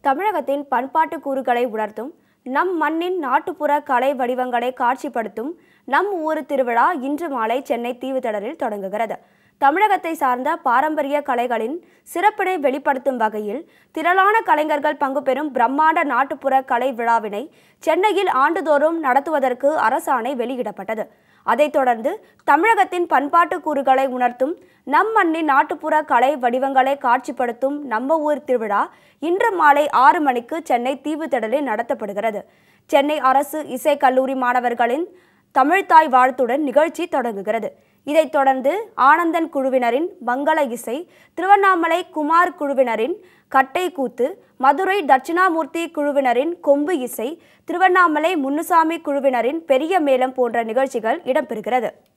தமிழகத்தின் பண்பாட்டு கூறுகளை உணர்த்தும் நம் மண்ணின் நாட்டுப்புற கலை வடிவங்களை காட்சிப்படுத்தும் நம் ஊர் திருவிழா இன்று மாலை சென்னை தீவுத்திடலில் தொடங்குகிறது தமிழகத்தை சார்ந்த பாரம்பரிய கலைகளின் சிறப்பினை வெளிப்படுத்தும் வகையில் திரளான கலைஞர்கள் பங்கு பெறும் பிரம்மாண்ட நாட்டுப்புற கலை விழாவினை சென்னையில் ஆண்டுதோறும் நடத்துவதற்கு அரசாணை வெளியிடப்பட்டது அதைத் தொடர்ந்து தமிழகத்தின் பண்பாட்டு கூறுகளை உணர்த்தும் நம் மண்ணின் நாட்டுப்புற கலை வடிவங்களை காட்சிப்படுத்தும் நம்ம ஊர் திருவிழா இன்று மாலை ஆறு மணிக்கு சென்னை தீவுத்திடலில் நடத்தப்படுகிறது சென்னை அரசு இசை கல்லூரி மாணவர்களின் தமிழ்த்தாய் வாழ்த்துடன் நிகழ்ச்சி தொடங்குகிறது இதைத் தொடர்ந்து ஆனந்தன் குழுவினரின் மங்கள இசை திருவண்ணாமலை குமார் குழுவினரின் கட்டை கூத்து மதுரை தட்சிணாமூர்த்தி குழுவினரின் கொம்பு இசை திருவண்ணாமலை முன்னுசாமி குழுவினரின் பெரிய மேளம் போன்ற நிகழ்ச்சிகள் இடம்பெறுகிறது